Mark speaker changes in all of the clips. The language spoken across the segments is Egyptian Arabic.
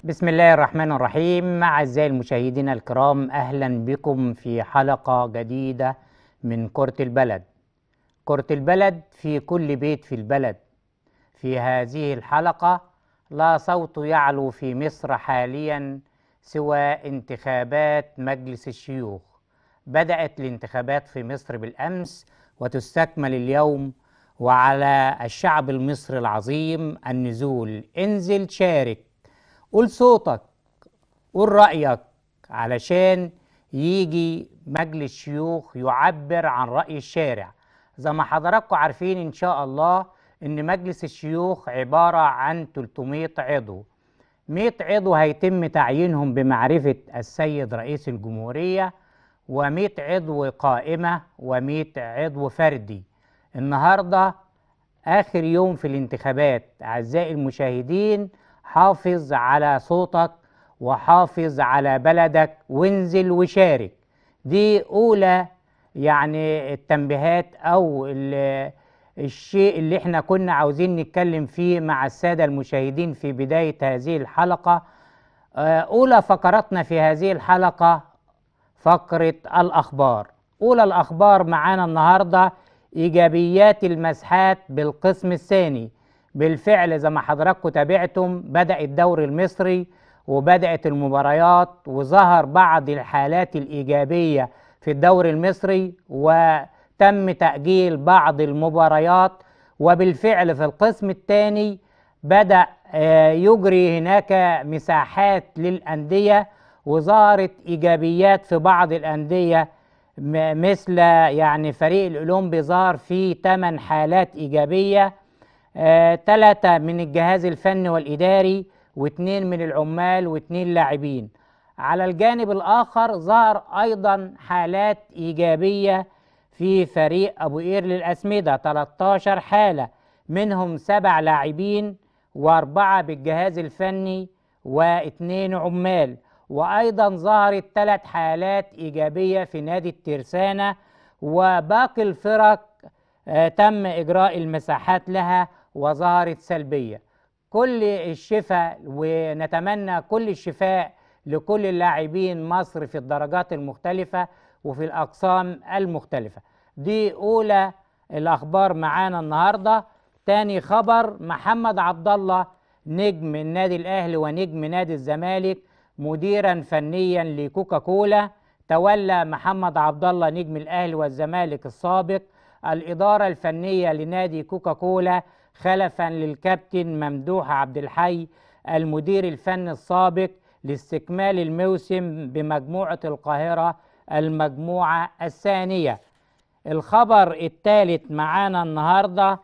Speaker 1: بسم الله الرحمن الرحيم أعزائي المشاهدين الكرام أهلا بكم في حلقة جديدة من كرة البلد كرة البلد في كل بيت في البلد في هذه الحلقة لا صوت يعلو في مصر حاليا سوى انتخابات مجلس الشيوخ بدأت الانتخابات في مصر بالأمس وتستكمل اليوم وعلى الشعب المصري العظيم النزول انزل شارك قول صوتك قول رأيك علشان يجي مجلس شيوخ يعبر عن رأي الشارع زي ما حضراتكم عارفين إن شاء الله إن مجلس الشيوخ عبارة عن 300 عضو 100 عضو هيتم تعيينهم بمعرفة السيد رئيس الجمهورية و100 عضو قائمة و100 عضو فردي النهارده آخر يوم في الانتخابات أعزائي المشاهدين حافظ على صوتك وحافظ على بلدك وانزل وشارك دي أولى يعني التنبيهات أو ال- الشيء اللي احنا كنا عاوزين نتكلم فيه مع السادة المشاهدين في بداية هذه الحلقة آه، أولى فقراتنا في هذه الحلقة فقرة الأخبار أولى الأخبار معانا النهاردة إيجابيات المسحات بالقسم الثاني بالفعل زي ما حضراتكم تابعتم بدأ الدوري المصري وبدأت المباريات وظهر بعض الحالات الإيجابية في الدوري المصري وتم تأجيل بعض المباريات وبالفعل في القسم الثاني بدأ آه، يجري هناك مساحات للأندية وظهرت إيجابيات في بعض الأندية م- مثل يعني فريق الأولمبي ظهر فيه 8 حالات إيجابية ثلاثة من الجهاز الفني والإداري واثنين من العمال واثنين لاعبين على الجانب الآخر ظهر أيضا حالات إيجابية في فريق أبو قير للأسمدة 13 حالة منهم سبع لاعبين وأربعة بالجهاز الفني واثنين عمال وأيضا ظهرت ثلاث حالات إيجابية في نادي الترسانة وباقي الفرق آه، تم إجراء المساحات لها وظهرت سلبية كل الشفاء ونتمنى كل الشفاء لكل اللاعبين مصر في الدرجات المختلفة وفي الأقسام المختلفة دي أولى الأخبار معانا النهاردة تاني خبر محمد عبد الله نجم النادي الأهلي ونجم نادي الزمالك مديرا فنيا لكوكا كولا تولى محمد عبد الله نجم الأهلي والزمالك السابق الإدارة الفنية لنادي كوكا كولا خلفا للكابتن ممدوح عبد الحي المدير الفني السابق لاستكمال الموسم بمجموعة القاهرة المجموعة الثانية الخبر الثالث معانا النهارده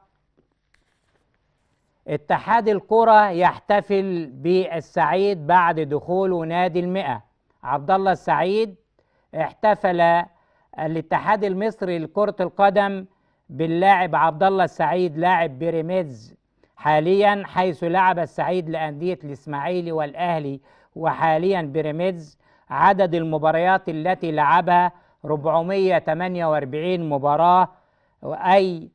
Speaker 1: اتحاد الكرة يحتفل بالسعيد بعد دخوله نادي المئة عبد الله السعيد احتفل الاتحاد المصري لكرة القدم باللاعب عبد الله السعيد لاعب بيراميدز حاليا حيث لعب السعيد لأندية الإسماعيلي والأهلي وحاليا بيراميدز عدد المباريات التي لعبها 448 مباراة أي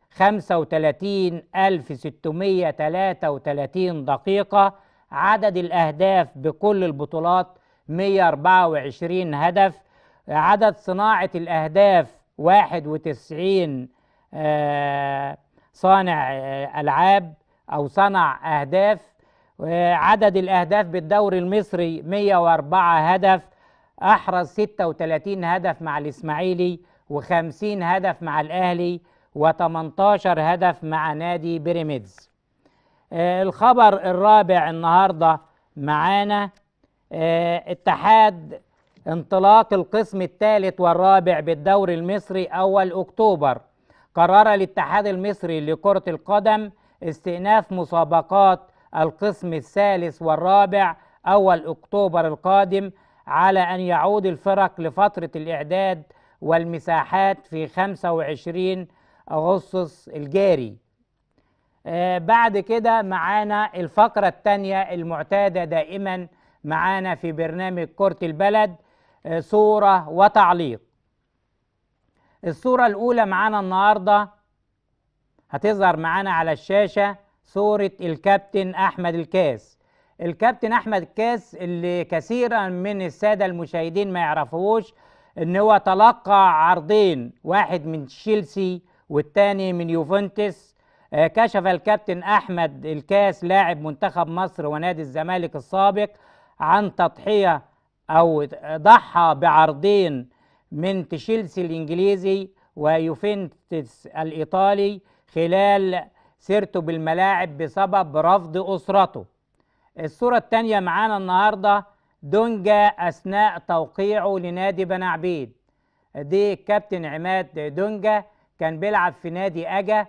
Speaker 1: 35633 دقيقة عدد الأهداف بكل البطولات 124 هدف عدد صناعة الأهداف 91 آه، صانع آه، ألعاب أو صنع أهداف آه، عدد الأهداف بالدوري المصري 104 هدف أحرز 36 هدف مع الإسماعيلي و50 هدف مع الأهلي و18 هدف مع نادي بيراميدز آه، الخبر الرابع النهارده معانا آه، اتحاد انطلاق القسم الثالث والرابع بالدوري المصري أول أكتوبر قرر الاتحاد المصري لكرة القدم استئناف مسابقات القسم الثالث والرابع أول أكتوبر القادم على أن يعود الفرق لفترة الإعداد والمساحات في 25 أغسطس الجاري آه، بعد كده معانا الفقرة الثانية المعتادة دائما معانا في برنامج كرة البلد آه، صورة وتعليق الصورة الأولى معانا النهاردة هتظهر معانا على الشاشة صورة الكابتن أحمد الكاس الكابتن احمد كاس اللي كثيرا من الساده المشاهدين ما يعرفوش ان هو تلقى عرضين واحد من تشيلسي والتاني من يوفنتوس آه، كشف الكابتن احمد الكاس لاعب منتخب مصر ونادي الزمالك السابق عن تضحيه او ضحى بعرضين من تشيلسي الانجليزي ويوفنتوس الايطالي خلال سيرته بالملاعب بسبب رفض اسرته الصورة الثانية معانا النهاردة دونجا أثناء توقيعه لنادي بني عبيد دي كابتن عماد دونجا كان بيلعب في نادي أجا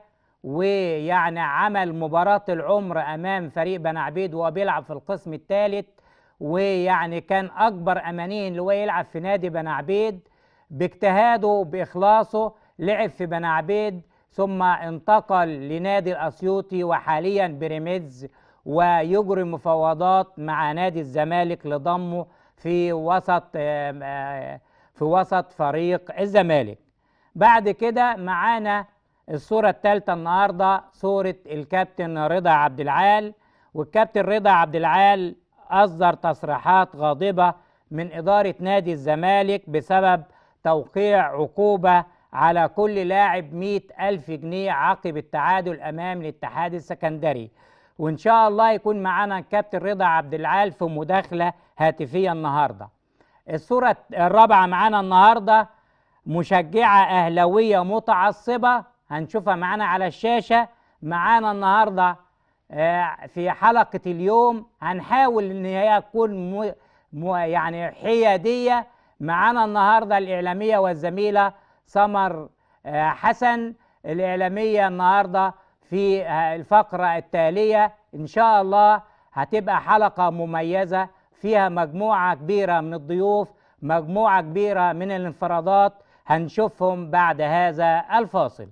Speaker 1: ويعني عمل مباراة العمر أمام فريق بني عبيد وهو بيلعب في القسم الثالث ويعني كان أكبر أمانيه اللي هو يلعب في نادي بني عبيد باجتهاده بإخلاصه لعب في بني عبيد ثم انتقل لنادي الأسيوطي وحاليا بريميدز ويجري مفاوضات مع نادي الزمالك لضمه في وسط آم، آه، في وسط فريق الزمالك بعد كده معانا الصورة الثالثة النهاردة صورة الكابتن رضا عبد العال والكابتن رضا عبد العال أصدر تصريحات غاضبة من إدارة نادي الزمالك بسبب توقيع عقوبة على كل لاعب مئة ألف جنيه عقب التعادل أمام الاتحاد السكندري وإن شاء الله يكون معانا الكابتن رضا عبد العال في مداخلة هاتفية النهاردة الصورة الرابعة معانا النهاردة مشجعة أهلوية متعصبة هنشوفها معانا على الشاشة معانا النهاردة آه، في حلقة اليوم هنحاول إن هي تكون م... م... يعني حيادية معانا النهاردة الإعلامية والزميلة سمر آه، حسن الإعلامية النهاردة في آه، الفقرة التالية إن شاء الله هتبقى حلقة مميزة فيها مجموعة كبيرة من الضيوف مجموعة كبيرة من الانفرادات هنشوفهم بعد هذا الفاصل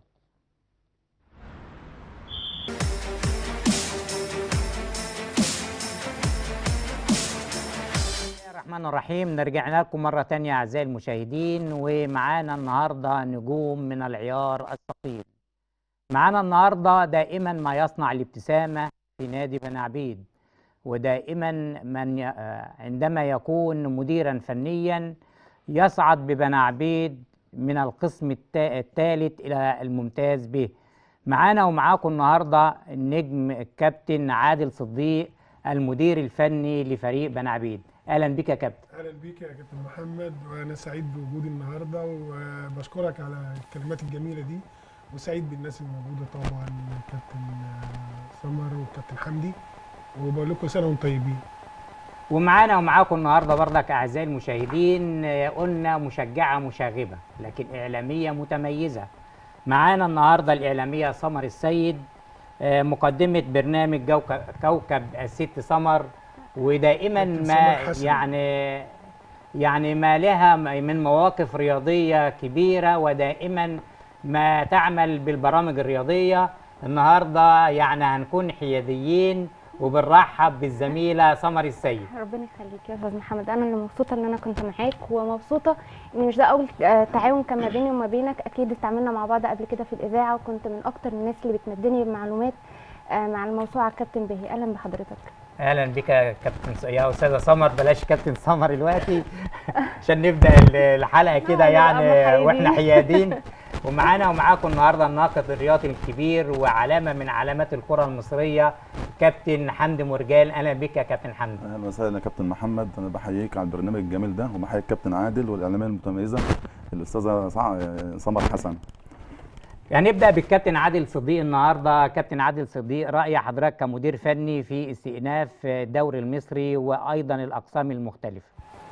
Speaker 1: بسم الله الرحمن الرحيم نرجع لكم مرة تانية أعزائي المشاهدين ومعانا النهاردة نجوم من العيار الثقيل معانا النهاردة دائما ما يصنع الابتسامة في نادي بني عبيد ودائما من ي... آه، عندما يكون مديرا فنيا يصعد ببني عبيد من القسم التا- الثالث إلى الممتاز به معانا ومعاكم النهاردة النجم الكابتن عادل صديق المدير الفني لفريق بني عبيد أهلا بك يا كابتن
Speaker 2: اهلا بيك يا كابتن محمد وانا سعيد بوجودي النهارده وبشكرك على الكلمات الجميله دي وسعيد بالناس الموجوده طبعا كابتن آه، سمر وكابتن حمدي وبقول لكم سنه وانتم طيبين
Speaker 1: ومعانا ومعاكم النهارده برضك اعزائي المشاهدين آه، قلنا مشجعه مشاغبه لكن اعلاميه متميزه معانا النهارده الاعلاميه سمر السيد آه، مقدمه برنامج جوك- كوكب الست سمر ودائما
Speaker 2: كابتن
Speaker 1: ما
Speaker 2: سمر حسن.
Speaker 1: يعني يعني ما لها من مواقف رياضيه كبيره ودائما ما تعمل بالبرامج الرياضيه النهارده يعني هنكون حياديين وبنرحب بالزميله سمر السيد
Speaker 3: ربنا يخليك يا استاذ محمد انا اللي مبسوطه ان انا كنت معاك ومبسوطه ان مش ده اول آه، تعاون كان ما بيني وما بينك اكيد اتعاملنا مع بعض قبل كده في الاذاعه وكنت من اكتر الناس اللي بتمدني بمعلومات آه، مع الموسوعه كابتن بهي اهلا بحضرتك
Speaker 1: اهلا بك يا كابتن س- يا استاذه سمر بلاش كابتن سمر دلوقتي عشان نبدا ال- الحلقه كده
Speaker 3: نبقى
Speaker 1: يعني
Speaker 3: محايدين.
Speaker 1: واحنا حيادين ومعانا ومعاكم النهارده الناقد الرياضي الكبير وعلامه من علامات الكره المصريه كابتن حمدي مرجان اهلا بك يا كابتن حمدي
Speaker 4: اهلا وسهلا يا كابتن محمد انا بحييك على البرنامج الجميل ده وبحيي الكابتن عادل والاعلاميه المتميزه الاستاذه سع- سمر حسن
Speaker 1: هنبدا بالكابتن عادل صديق النهارده كابتن عادل صديق راي حضرتك كمدير فني في استئناف الدوري المصري وايضا الاقسام المختلفه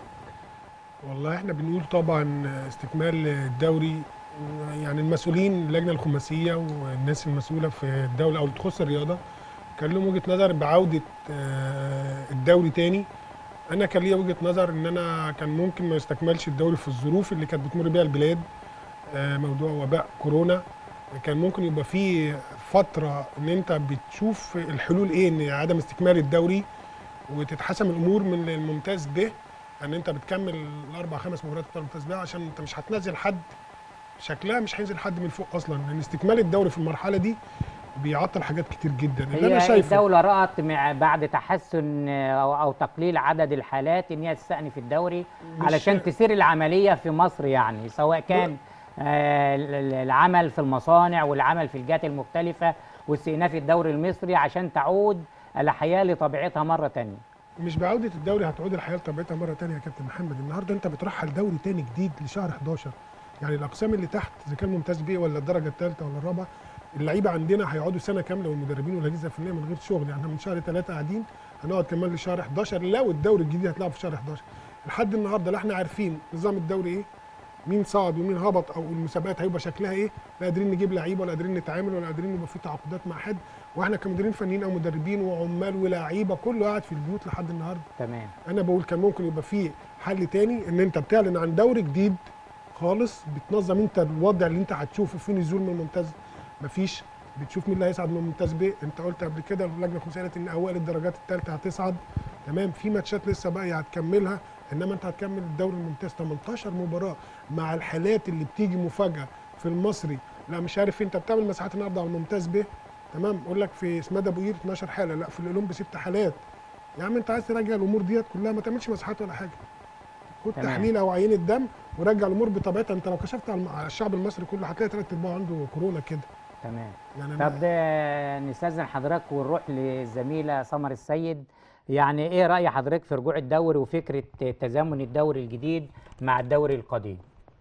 Speaker 2: والله احنا بنقول طبعا استكمال الدوري يعني المسؤولين اللجنه الخماسيه والناس المسؤوله في الدوله او اللي تخص الرياضه كان لهم وجهه نظر بعوده آه، الدوري تاني انا كان ليا وجهه نظر ان انا كان ممكن ما يستكملش الدوري في الظروف اللي كانت بتمر بيها البلاد آه، موضوع وباء كورونا كان ممكن يبقى في فتره ان انت بتشوف الحلول ايه ان عدم استكمال الدوري وتتحسم الامور من الممتاز به ان انت بتكمل الاربع خمس مباريات بتوع الممتاز به عشان انت مش هتنزل حد شكلها مش هينزل حد من فوق اصلا لان استكمال الدوري في المرحله دي بيعطل حاجات كتير جدا اللي انا
Speaker 1: هي
Speaker 2: شايفه
Speaker 1: الدولة رأت مع بعد تحسن أو, أو تقليل عدد الحالات إن هي تستأنف الدوري
Speaker 2: مش-
Speaker 1: علشان تسير العملية في مصر يعني سواء كان آه، ال- ال- العمل في المصانع والعمل في الجهات المختلفة واستئناف الدوري المصري عشان تعود الحياة لطبيعتها مرة تانية
Speaker 2: مش بعودة الدوري هتعود الحياة لطبيعتها مرة تانية يا كابتن محمد النهاردة انت بترحل دوري تاني جديد لشهر 11 يعني الأقسام اللي تحت إذا كان ممتاز بيه ولا الدرجة الثالثة ولا الرابعة اللعيبة عندنا هيقعدوا سنة كاملة والمدربين والأجهزة الفنية من غير شغل يعني احنا من شهر 3 قاعدين هنقعد كمان لشهر 11 لو الدوري الجديد هيتلعب في شهر 11 لحد النهارده لا احنا عارفين نظام الدوري ايه مين صعد ومين هبط او المسابقات هيبقى شكلها ايه لا قادرين نجيب لعيبه ولا قادرين نتعامل ولا قادرين يبقى في تعاقدات مع حد واحنا كمديرين فنيين او مدربين وعمال ولاعيبه كله قاعد في البيوت لحد النهارده
Speaker 1: تمام
Speaker 2: انا بقول كان ممكن يبقى فيه حل تاني ان انت بتعلن عن دوري جديد خالص بتنظم انت الوضع اللي انت هتشوفه في نزول من الممتاز مفيش بتشوف مين اللي هيصعد من الممتاز ب انت قلت قبل كده اللجنه الخماسيه قالت ان اوائل الدرجات الثالثه هتصعد تمام في ماتشات لسه باقيه هتكملها انما انت هتكمل الدوري الممتاز 18 مباراه مع الحالات اللي بتيجي مفاجاه في المصري لا مش عارف انت بتعمل مساحات النهارده على الممتاز ب تمام اقول لك في اسماد ابو قير 12 حاله لا في الاولمبي ست حالات يا عم انت عايز ترجع الامور ديت كلها ما تعملش مساحات ولا حاجه خد
Speaker 1: تمام.
Speaker 2: تحليل او عينه دم ورجع الامور بطبيعتها انت لو كشفت على الم- على الشعب المصري كله هتلاقي ثلاث ارباع عنده كورونا كده
Speaker 1: تمام
Speaker 2: يعني
Speaker 1: طب
Speaker 2: أنا
Speaker 1: ده نستاذن حضرتك ونروح للزميله سمر السيد يعني ايه راي حضرتك في رجوع الدوري وفكره تزامن الدوري الجديد مع الدوري القديم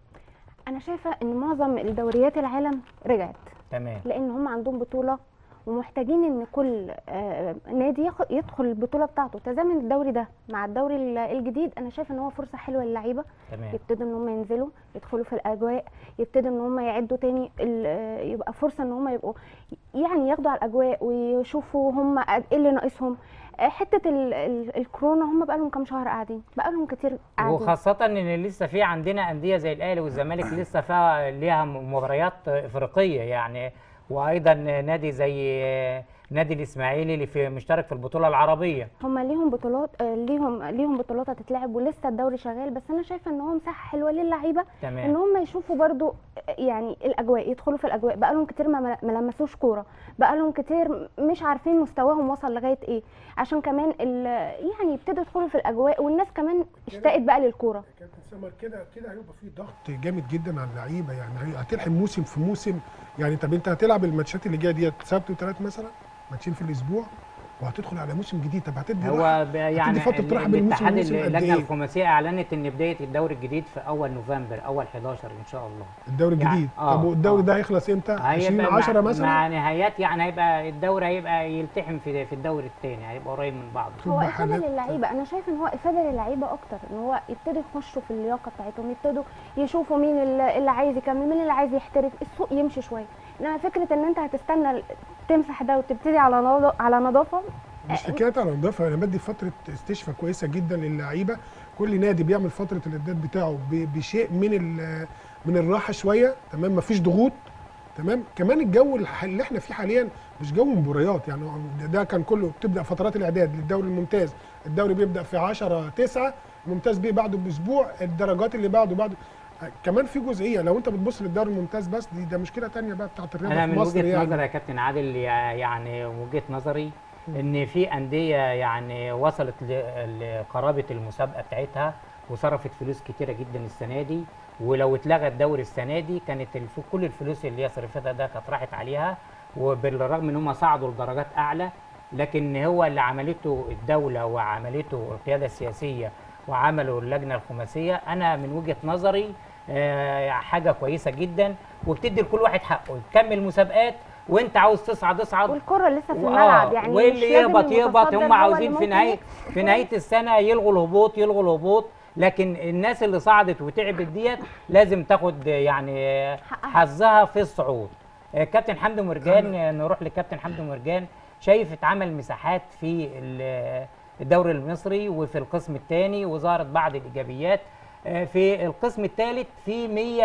Speaker 3: انا شايفه ان معظم الدوريات العالم رجعت
Speaker 1: تمام
Speaker 3: لان هم عندهم بطوله ومحتاجين ان كل آه، نادي ياخد- يدخل البطوله بتاعته تزامن الدوري ده مع الدوري ال- الجديد انا شايفه ان هو فرصه حلوه للعيبه
Speaker 1: تمام
Speaker 3: يبتدوا ان هم ينزلوا يدخلوا في الاجواء يبتدوا ان هم يعدوا تاني ال- آه، يبقى فرصه ان هم يبقوا يعني ياخدوا على الاجواء ويشوفوا هم قد- ايه اللي ناقصهم آه، حته ال ال الكورونا هم بقى لهم كام شهر قاعدين بقى لهم كتير قاعدين
Speaker 1: وخاصة ان لسه في عندنا اندية زي الاهلي والزمالك لسه فيها ليها مباريات افريقية يعني وايضا نادي زي نادي الاسماعيلي اللي في مشترك في البطولة العربية
Speaker 3: هم ليهم بطولات آه، ليهم ليهم بطولات هتتلعب ولسه الدوري شغال بس انا شايفه ان هو مساحه حلوه للعيبه ان
Speaker 1: تمام
Speaker 3: هم يشوفوا برضو آه، يعني الاجواء يدخلوا في الاجواء بقى لهم كتير ما ما لمسوش كوره بقى لهم كتير مش عارفين مستواهم وصل لغايه ايه عشان كمان ال- يعني يبتدوا يدخلوا في الاجواء والناس كمان اشتاقت بقى للكوره
Speaker 2: كابتن سمر كده كده هيبقى في ضغط جامد جدا على اللعيبه يعني هي- هتلحم موسم في موسم يعني طب انت هتلعب الماتشات اللي جايه ديت سبت وثلاث مثلا ماتشين في الاسبوع وهتدخل على موسم جديد طب هتدي راحة.
Speaker 1: هو ب- يعني
Speaker 2: فترة راحة
Speaker 1: ال-
Speaker 2: بين
Speaker 1: الاتحاد
Speaker 2: موسم وموسم قد
Speaker 1: اللجنة
Speaker 2: إيه؟
Speaker 1: الخماسية اعلنت ان بداية الدوري الجديد في اول نوفمبر اول 11 ان شاء الله
Speaker 2: الدوري
Speaker 1: يعني-
Speaker 2: الجديد
Speaker 1: آه،
Speaker 2: طب والدوري
Speaker 1: آه.
Speaker 2: ده هيخلص امتى 20
Speaker 1: هيبقى
Speaker 2: 10
Speaker 1: مع,
Speaker 2: مثلا
Speaker 1: مع نهايات يعني هيبقى الدوري هيبقى يلتحم في في الدوري الثاني هيبقى قريب من بعضه
Speaker 3: هو
Speaker 2: تبقى
Speaker 3: افاده
Speaker 2: حالات-
Speaker 3: للعيبه انا شايف ان هو افاده للعيبه اكتر ان هو يبتدوا يخشوا في اللياقه بتاعتهم يبتدوا يشوفوا مين اللي اللي عايز يكمل مين اللي عايز يحترف السوق يمشي شويه انما فكره ان انت هتستنى تمسح ده وتبتدي على نض- على نظافه
Speaker 2: مش حكايه على نظافه انا بدي فتره استشفاء كويسه جدا للعيبه كل نادي بيعمل فتره الاعداد بتاعه ب- بشيء من ال- من الراحه شويه تمام مفيش ضغوط تمام كمان الجو الح- اللي احنا فيه حاليا مش جو مباريات يعني ده- ده كان كله بتبدا فترات الاعداد للدوري الممتاز الدوري بيبدا في 10 9 الممتاز بيه بعده باسبوع الدرجات اللي بعده بعده كمان في جزئيه لو انت بتبص للدوري الممتاز بس دي ده مشكله تانية بقى بتاعت الرياضه
Speaker 1: انا
Speaker 2: في
Speaker 1: من
Speaker 2: مصر
Speaker 1: وجهه
Speaker 2: يعني
Speaker 1: نظري يا كابتن عادل يع- يعني وجهه نظري ان في انديه يعني وصلت ل- لقرابه المسابقه بتاعتها وصرفت فلوس كتيره جدا السنه دي ولو اتلغى الدوري السنه دي كانت الف... كل الفلوس اللي هي صرفتها ده كانت راحت عليها وبالرغم ان هم صعدوا لدرجات اعلى لكن هو اللي عملته الدوله وعملته القياده السياسيه وعملوا اللجنه الخماسيه انا من وجهه نظري آه، حاجه كويسه جدا وبتدي لكل واحد حقه تكمل مسابقات وانت عاوز تصعد اصعد
Speaker 3: والكره لسه في
Speaker 1: وآه،
Speaker 3: الملعب يعني مش
Speaker 1: واللي
Speaker 3: لازم
Speaker 1: يهبط يهبط
Speaker 3: المتصدر
Speaker 1: هم
Speaker 3: هو اللي
Speaker 1: عاوزين في
Speaker 3: ممكن
Speaker 1: نهايه
Speaker 3: يكسب.
Speaker 1: في نهايه السنه يلغوا الهبوط يلغوا الهبوط لكن الناس اللي صعدت وتعبت ديت لازم تاخد يعني
Speaker 3: حقها.
Speaker 1: حظها في الصعود آه، كابتن حمدي مرجان آه، نروح لكابتن حمدي مرجان شايف اتعمل مساحات في ال- الدوري المصري وفي القسم الثاني وظهرت بعض الايجابيات آه، في القسم الثالث في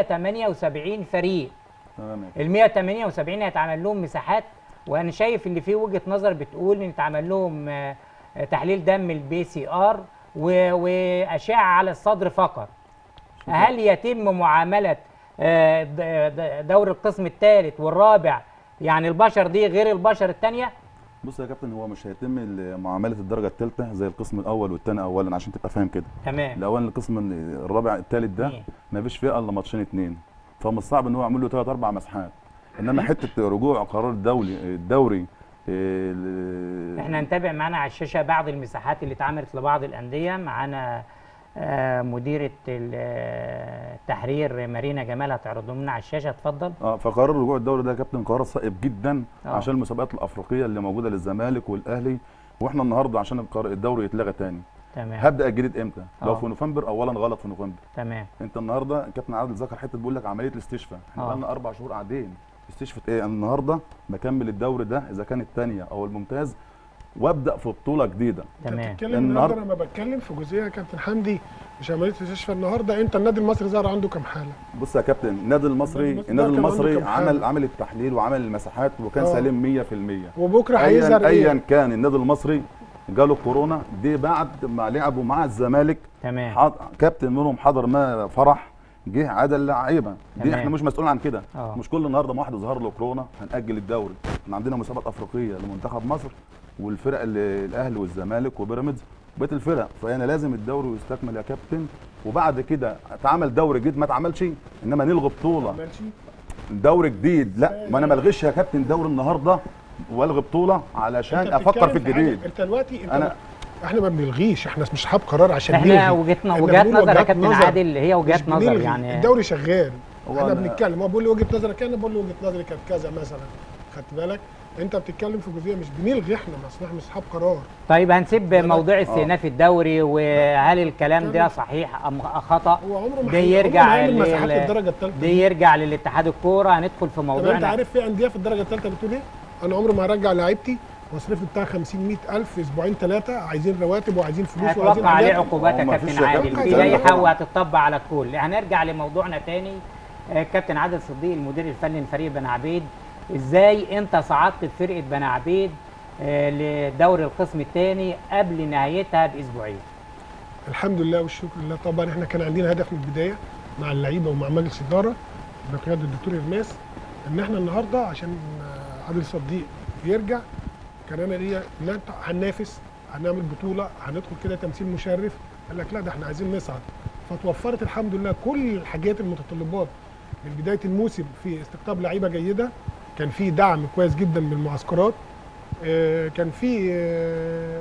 Speaker 1: 178 فريق
Speaker 4: تمام
Speaker 1: ال 178 هيتعمل لهم مساحات وانا شايف اللي فيه وجهه نظر بتقول ان يتعمل لهم آه، تحليل دم البي سي ار واشعه على الصدر فقط هل يتم معامله آه، د- د- دوري القسم الثالث والرابع يعني البشر دي غير البشر التانية
Speaker 4: بص يا كابتن هو مش هيتم معامله الدرجه الثالثه زي القسم الاول والثاني اولا عشان تبقى فاهم كده
Speaker 1: تمام
Speaker 4: الاول القسم الرابع الثالث ده
Speaker 1: مم.
Speaker 4: ما فيش فيه الا ماتشين اتنين فمن الصعب ان هو يعمل له ثلاث اربع مسحات انما حته رجوع قرار الدولي الدوري ال-
Speaker 1: احنا هنتابع معانا على الشاشه بعض المساحات اللي اتعملت لبعض الانديه معانا آه، مديره ال- آه، التحرير مارينا جمال هتعرضه لنا على الشاشه اتفضل
Speaker 4: اه فقرار رجوع الدوري ده يا كابتن قرار صائب جدا
Speaker 1: آه.
Speaker 4: عشان المسابقات الافريقيه اللي موجوده للزمالك والاهلي واحنا النهارده عشان القرار- الدوري يتلغى تاني
Speaker 1: تمام
Speaker 4: هبدا الجديد امتى؟ لو
Speaker 1: آه.
Speaker 4: في نوفمبر اولا غلط في نوفمبر
Speaker 1: تمام
Speaker 4: انت النهارده كابتن عادل ذكر حته بيقول لك عمليه الاستشفاء احنا
Speaker 1: آه.
Speaker 4: بقالنا اربع شهور قاعدين استشفاء ايه أنا النهارده بكمل الدوري ده اذا كان الثانيه او الممتاز وابدا في بطوله جديده
Speaker 2: انت
Speaker 1: تمام
Speaker 2: بتتكلم النهارده
Speaker 4: النهاردة-
Speaker 2: انا ما بتكلم في جزئيه يا كابتن حمدي مش عمليه استشفاء النهارده انت النادي المصري ظهر عنده كام حاله
Speaker 4: بص يا كابتن النادي المصري
Speaker 2: النادي
Speaker 4: النادي
Speaker 2: المصري ده كان
Speaker 4: المصري
Speaker 2: عنده كام حالة؟
Speaker 4: عمل عمل التحليل وعمل المساحات وكان
Speaker 2: آه.
Speaker 4: سليم 100%
Speaker 2: وبكره
Speaker 4: ايا
Speaker 2: هيظهر ايه
Speaker 4: ايا كان النادي المصري جاله كورونا دي بعد ما لعبوا مع الزمالك
Speaker 1: تمام
Speaker 4: حض... كابتن منهم حضر ما فرح جه عدل لعيبه دي
Speaker 1: تمام.
Speaker 4: احنا مش مسؤولين عن كده
Speaker 1: آه.
Speaker 4: مش كل النهارده ما واحد ظهر له كورونا هنأجل الدوري احنا عندنا مسابقات افريقيه لمنتخب مصر والفرق اللي الاهلي والزمالك وبيراميدز وبقيه الفرق فانا لازم الدوري يستكمل يا كابتن وبعد كده اتعمل دوري جديد ما اتعملش انما نلغي بطوله
Speaker 2: ماشي
Speaker 4: دوري جديد لا ما انا ملغيش يا كابتن دوري النهارده والغي بطوله علشان
Speaker 2: انت
Speaker 4: افكر في
Speaker 2: بتتكلم حاجة-
Speaker 4: الجديد
Speaker 2: انت دلوقتي انت
Speaker 4: أنا-
Speaker 2: احنا ما بنلغيش احنا مش اصحاب قرار عشان
Speaker 1: احنا
Speaker 2: نلغي.
Speaker 1: وجهتنا
Speaker 2: احنا
Speaker 1: وجهات
Speaker 2: بنقول
Speaker 1: نظر يا
Speaker 2: وجهات
Speaker 1: كابتن
Speaker 2: نظر.
Speaker 1: عادل هي
Speaker 2: مش
Speaker 1: وجهات نظر
Speaker 2: بنلغي.
Speaker 1: يعني
Speaker 2: الدوري شغال
Speaker 4: هو
Speaker 2: احنا
Speaker 4: أنا-
Speaker 2: بنتكلم هو بيقول لي وجهه نظرك انا بقول له وجهه نظري كانت كذا مثلا خدت بالك انت بتتكلم في جزئيه مش بنلغي احنا بس احنا مش اصحاب قرار
Speaker 1: طيب هنسيب موضوع استئناف الدوري وهل الكلام ده صحيح ام خطا
Speaker 2: هو عمره ما
Speaker 1: ده
Speaker 2: هي-
Speaker 1: يرجع
Speaker 2: عمره ما هيعمل مساحات
Speaker 1: لل-
Speaker 2: للدرجه الثالثه
Speaker 1: دي يرجع للاتحاد الكوره هندخل في
Speaker 2: طب انت
Speaker 1: موضوعنا
Speaker 2: عارف في انديه في الدرجه الثالثه بتقول ايه؟ انا عمري ما هرجع لعيبتي مصرفي بتاع 50 100000 اسبوعين ثلاثه عايزين رواتب وعايزين فلوس وعايزين
Speaker 1: هتوقع عليه
Speaker 2: حاجات.
Speaker 1: عقوبات يا
Speaker 4: هو ما فيش
Speaker 1: كابتن
Speaker 4: يا
Speaker 1: عادل
Speaker 4: كابتن
Speaker 1: في
Speaker 2: الكلام ده
Speaker 1: لائحه
Speaker 4: طبعا.
Speaker 1: وهتطبق على الكل هنرجع لموضوعنا تاني آه، كابتن عادل صديق المدير الفني لفريق بني عبيد ازاي انت صعدت بفرقه بني عبيد آه، لدوري القسم الثاني قبل نهايتها باسبوعين
Speaker 2: الحمد لله والشكر لله طبعا احنا كان عندنا هدف من البدايه مع اللعيبه ومع مجلس اداره بقياده الدكتور ارماس ان احنا النهارده عشان آه، عادل صديق يرجع كان انا ليا ان انت هننافس هنعمل بطوله هندخل كده تمثيل مشرف قال لك لا ده احنا عايزين نصعد فتوفرت الحمد لله كل الحاجات المتطلبات من بدايه الموسم في استقطاب لعيبه جيده كان في دعم كويس جدا من المعسكرات آه، كان في آه،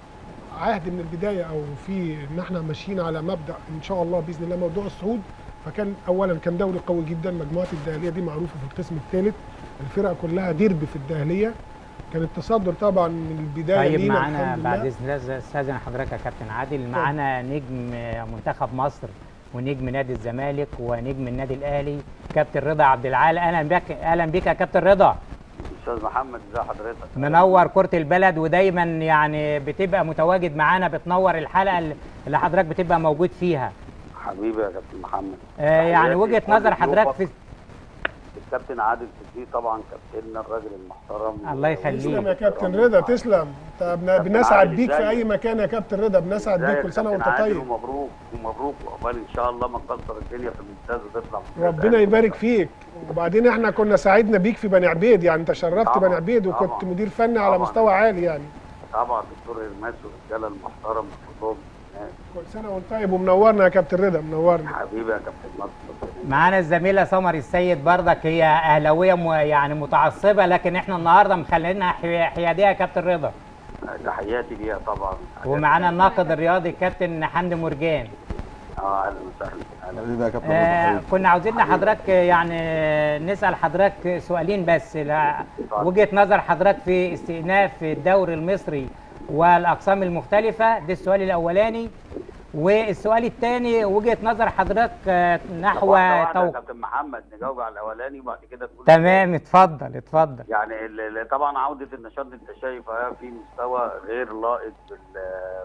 Speaker 2: عهد من البدايه او في ان احنا ماشيين على مبدا ان شاء الله باذن الله موضوع الصعود فكان اولا كان دوري قوي جدا مجموعه الدهليه دي معروفه في القسم الثالث الفرق كلها ديربي في الدهليه كان التصدر طبعا من البدايه
Speaker 1: طيب
Speaker 2: لينا
Speaker 1: معانا
Speaker 2: الحمد
Speaker 1: بعد
Speaker 2: لله.
Speaker 1: اذن الله استاذن حضرتك يا كابتن عادل معانا نجم منتخب مصر ونجم نادي الزمالك ونجم النادي الاهلي كابتن رضا عبد العال اهلا بك اهلا بك يا كابتن رضا
Speaker 5: استاذ محمد ازي حضرتك
Speaker 1: منور كرة البلد ودايما يعني بتبقى متواجد معانا بتنور الحلقة اللي حضرتك بتبقى موجود فيها
Speaker 5: حبيبي يا كابتن محمد
Speaker 1: آه يعني
Speaker 5: تحياتي
Speaker 1: وجهة
Speaker 5: لكل
Speaker 1: نظر حضرتك
Speaker 5: ضيوفك.
Speaker 1: في
Speaker 5: الكابتن عادل صديق طبعا كابتننا الراجل المحترم
Speaker 1: الله يخليك.
Speaker 2: تسلم يا كابتن رضا تسلم طب بن- بنسعد
Speaker 5: عادل
Speaker 2: بيك في
Speaker 5: ازيك؟
Speaker 2: اي مكان يا كابتن رضا بنسعد
Speaker 5: ازيك
Speaker 2: بيك كل سنه
Speaker 5: يا
Speaker 2: وانت
Speaker 5: كابتن عادل
Speaker 2: طيب
Speaker 5: ومبروك ومبروك وعقبال ان شاء الله ما تكسر الدنيا في الممتاز وتطلع في
Speaker 2: ربنا
Speaker 5: الممتاز.
Speaker 2: يبارك فيك وبعدين احنا كنا سعدنا بيك في بني عبيد يعني انت شرفت
Speaker 5: طبعاً،
Speaker 2: بني عبيد وكنت
Speaker 5: طبعاً.
Speaker 2: مدير فني على
Speaker 5: طبعاً.
Speaker 2: مستوى عالي يعني
Speaker 5: طبعا دكتور ارماس والرجاله المحترم كلهم هناك.
Speaker 2: كل سنه وانت طيب ومنورنا يا كابتن رضا منورنا
Speaker 5: حبيبي يا كابتن مصر
Speaker 1: معانا الزميلة سمر السيد بردك هي أهلاوية م- يعني متعصبة لكن احنا النهاردة مخلينها حي- حيادية يا كابتن رضا
Speaker 5: تحياتي ليها طبعا
Speaker 1: ومعانا الناقد الرياضي الكابتن حمدي مرجان
Speaker 5: اه اهلا وسهلا اهلا
Speaker 4: حبيبي يا كابتن
Speaker 1: آه
Speaker 4: رضا
Speaker 1: كنا عاوزين لحضرتك يعني نسأل حضرتك سؤالين بس لا- وجهة نظر حضرتك في استئناف الدوري المصري والأقسام المختلفة ده السؤال الأولاني والسؤال الثاني وجهة نظر حضرتك آه، نحو
Speaker 5: واحدة واحدة يا
Speaker 1: توقيت
Speaker 5: كابتن محمد نجاوب على الاولاني وبعد كده تقول
Speaker 1: تمام اتفضل اتفضل
Speaker 5: يعني ال- ال- طبعا عودة النشاط انت شايف اه في مستوى غير لائق بال-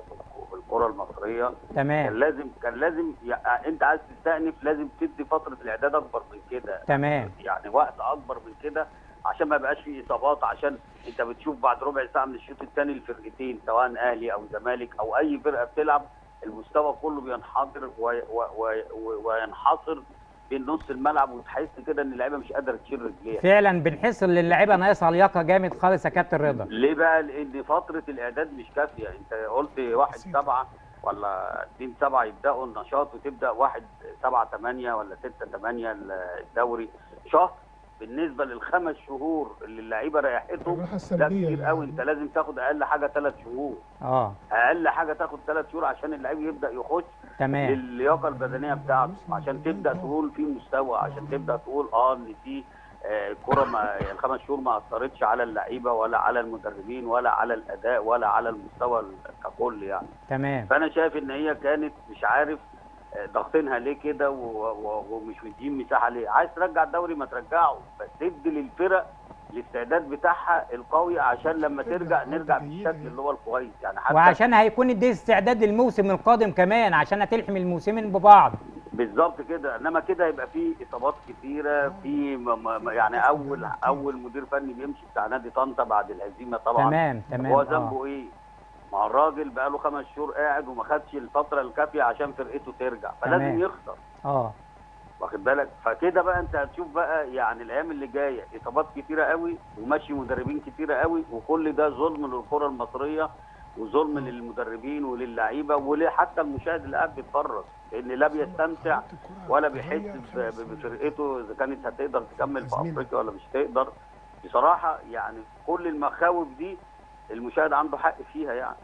Speaker 5: بالكرة المصرية كان
Speaker 1: تمام
Speaker 5: لازم كان لازم يع- انت عايز تستأنف لازم تدي فترة الاعداد اكبر من كده
Speaker 1: تمام
Speaker 5: يعني وقت اكبر من كده عشان ما يبقاش فيه اصابات عشان انت بتشوف بعد ربع ساعة من الشوط الثاني الفرقتين سواء اهلي او زمالك او اي فرقة بتلعب المستوى كله بينحدر وي- و- و- و- وينحصر في نص الملعب وتحس كده ان اللعيبه مش قادره تشيل رجليها
Speaker 1: فعلا بنحس ان اللعيبه ناقصها لياقه جامد خالص يا كابتن رضا
Speaker 5: ليه بقى؟ لان فتره الاعداد مش كافيه انت قلت واحد سبعه ولا اتنين سبعه يبداوا النشاط وتبدا واحد سبعه ثمانيه ولا سته ثمانيه الدوري شهر بالنسبه للخمس شهور اللي اللعيبه ريحتهم
Speaker 2: الراحه
Speaker 5: ده
Speaker 2: السلبيه
Speaker 5: كتير قوي انت لازم تاخد اقل حاجه ثلاث شهور
Speaker 1: اه
Speaker 5: اقل حاجه تاخد ثلاث شهور عشان اللعيب يبدا يخش
Speaker 1: تمام
Speaker 5: للياقه البدنيه بتاعته عشان تبدا تقول في مستوى عشان تبدا تقول اه ان في آه، الكره ما الخمس شهور ما اثرتش على اللعيبه ولا على المدربين ولا على الاداء ولا على المستوى ككل يعني
Speaker 1: تمام
Speaker 5: فانا شايف ان هي كانت مش عارف آه، ضاغطينها ليه كده و- و- ومش مدين مساحه ليه عايز ترجع الدوري ما ترجعه بس تدي للفرق الاستعداد بتاعها القوي عشان لما ترجع نرجع بالشكل اللي هو الكويس يعني حتى
Speaker 1: وعشان هيكون دي استعداد للموسم القادم كمان عشان هتلحم الموسمين ببعض
Speaker 5: بالظبط كده انما كده يبقى في اصابات كتيره في م- م- يعني اول اول مدير فني بيمشي بتاع نادي طنطا بعد الهزيمه طبعا
Speaker 1: تمام تمام
Speaker 5: هو
Speaker 1: آه.
Speaker 5: ذنبه ايه؟ ما هو الراجل بقى له خمس شهور قاعد وما خدش الفتره الكافيه عشان فرقته ترجع
Speaker 1: تمام.
Speaker 5: فلازم يخسر
Speaker 1: اه
Speaker 5: واخد بالك فكده بقى انت هتشوف بقى يعني الايام اللي جايه اصابات كتيره قوي ومشي مدربين كتيره قوي وكل ده ظلم للكره المصريه وظلم للمدربين وللعيبه وحتى المشاهد اللي قاعد بيتفرج لان لا بيستمتع ولا بيحس ب- ب- بفرقته اذا كانت هتقدر تكمل في افريقيا ولا مش تقدر بصراحه يعني كل المخاوف دي المشاهد عنده حق فيها يعني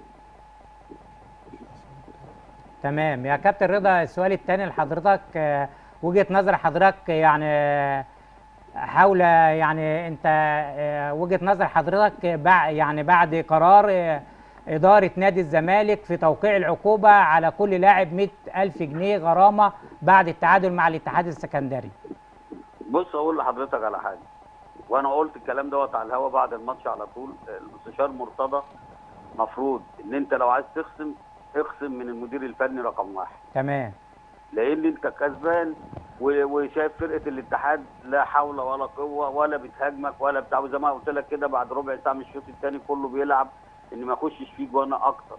Speaker 1: تمام يا كابتن رضا السؤال الثاني لحضرتك آه، وجهة نظر حضرتك يعني آه، حول يعني انت آه، وجهة نظر حضرتك بع- يعني بعد قرار آه، إدارة نادي الزمالك في توقيع العقوبة على كل لاعب 100 ألف جنيه غرامة بعد التعادل مع الاتحاد السكندري
Speaker 5: بص اقول لحضرتك على حاجه وانا قلت الكلام دوت على الهوا بعد الماتش على طول المستشار مرتضى مفروض ان انت لو عايز تخصم اخصم من المدير الفني رقم واحد
Speaker 1: تمام
Speaker 5: لان انت كسبان و- وشايف فرقه الاتحاد لا حول ولا قوه ولا بتهاجمك ولا بتاع وزي ما قلت لك كده بعد ربع ساعه من الشوط الثاني كله بيلعب ان ما يخشش فيه جوانا اكتر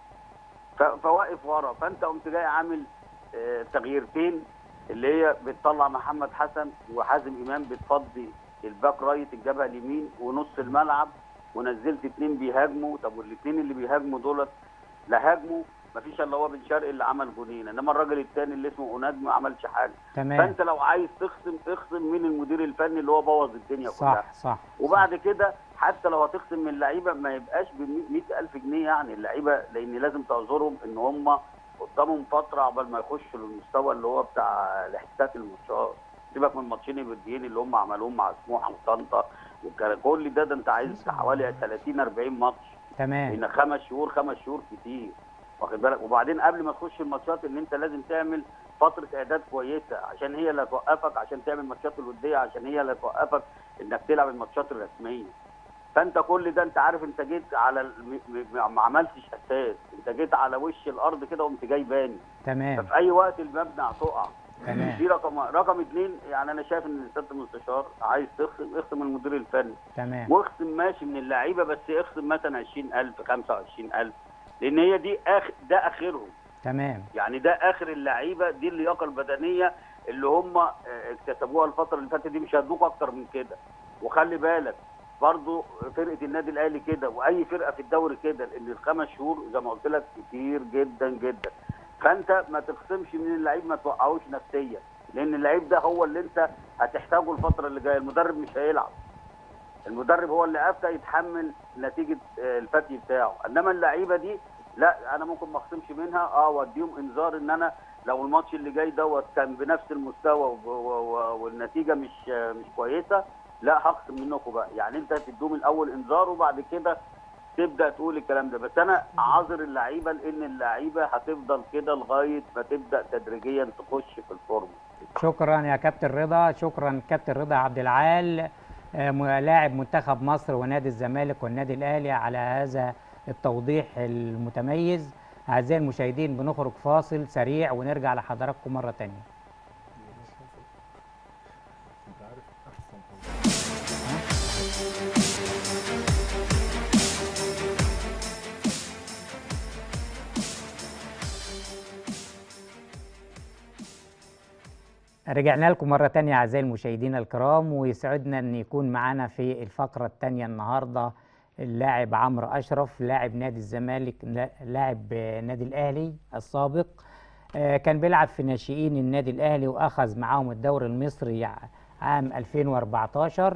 Speaker 5: ف- فواقف ورا فانت قمت جاي عامل آه، تغييرتين اللي هي بتطلع محمد حسن وحازم امام بتفضي الباك رايت الجبهه اليمين ونص الملعب ونزلت اتنين بيهاجموا طب والاتنين اللي بيهاجموا دولت لا هاجموا مفيش الا هو بن شرقي اللي عمل جونين انما الراجل الثاني اللي اسمه اوناج ما عملش حاجه
Speaker 1: تمام
Speaker 5: فانت لو عايز تخصم اخصم من المدير الفني اللي هو بوظ الدنيا كلها
Speaker 1: صح صح
Speaker 5: وبعد كده حتى لو هتخصم من اللعيبه ما يبقاش ب 100000 جنيه يعني اللعيبه لان لازم تعذرهم ان هم قدامهم فتره عقبال ما يخشوا للمستوى اللي هو بتاع الاحتكاك الماتشات سيبك من الماتشين الوديين اللي هم عملوهم مع سموحه وطنطا والكلام- كل ده ده انت عايز حوالي 30 40 ماتش
Speaker 1: تمام
Speaker 5: لان خمس شهور خمس شهور كتير واخد بالك وبعدين قبل ما تخش الماتشات ان انت لازم تعمل فتره اعداد كويسه عشان هي اللي توقفك عشان تعمل ماتشات الوديه عشان هي اللي توقفك انك تلعب الماتشات الرسميه فانت كل ده انت عارف انت جيت على ال- م- م- ما عملتش اساس انت جيت على وش الارض كده وقمت جاي باني
Speaker 1: تمام
Speaker 5: ففي اي وقت المبنى هتقع
Speaker 1: تمام.
Speaker 5: دي رقم رقم اثنين يعني انا شايف ان سياده المستشار عايز تخصم اخصم المدير الفني
Speaker 1: تمام
Speaker 5: واخصم ماشي من اللعيبه بس اخصم مثلا 20000 25000 لان هي دي اخر ده اخرهم
Speaker 1: تمام
Speaker 5: يعني ده اخر اللعيبه دي اللياقه البدنيه اللي هم آه، اكتسبوها الفتره اللي فاتت دي مش هيدوك اكتر من كده وخلي بالك برضو فرقه النادي الاهلي كده واي فرقه في الدوري كده لان الخمس شهور زي ما قلت لك كتير جدا جدا فانت ما تخصمش من اللعيب ما توقعوش نفسيا لان اللعيب ده هو اللي انت هتحتاجه الفتره اللي جايه المدرب مش هيلعب المدرب هو اللي افتى يتحمل نتيجه آه، الفتي بتاعه انما اللعيبه دي لا انا ممكن ما اخصمش منها اه واديهم انذار ان انا لو الماتش اللي جاي دوت كان بنفس المستوى و- و- و- والنتيجه مش آه، مش كويسه لا هخصم منكم بقى يعني انت تدوهم الاول انذار وبعد كده تبدا تقول الكلام ده بس انا عاذر اللعيبه لان اللعيبه هتفضل كده لغايه ما تبدا تدريجيا تخش في الفورم
Speaker 1: شكرا يا كابتن رضا شكرا كابتن رضا عبد العال آه، م- لاعب منتخب مصر ونادي الزمالك والنادي الاهلي على هذا التوضيح المتميز اعزائي المشاهدين بنخرج فاصل سريع ونرجع لحضراتكم مره تانية رجعنا لكم مرة تانية أعزائي المشاهدين الكرام ويسعدنا أن يكون معنا في الفقرة التانية النهاردة اللاعب عمرو أشرف لاعب نادي الزمالك لا- لاعب نادي الأهلي السابق آه، كان بيلعب في ناشئين النادي الأهلي وأخذ معاهم الدوري المصري ع- عام 2014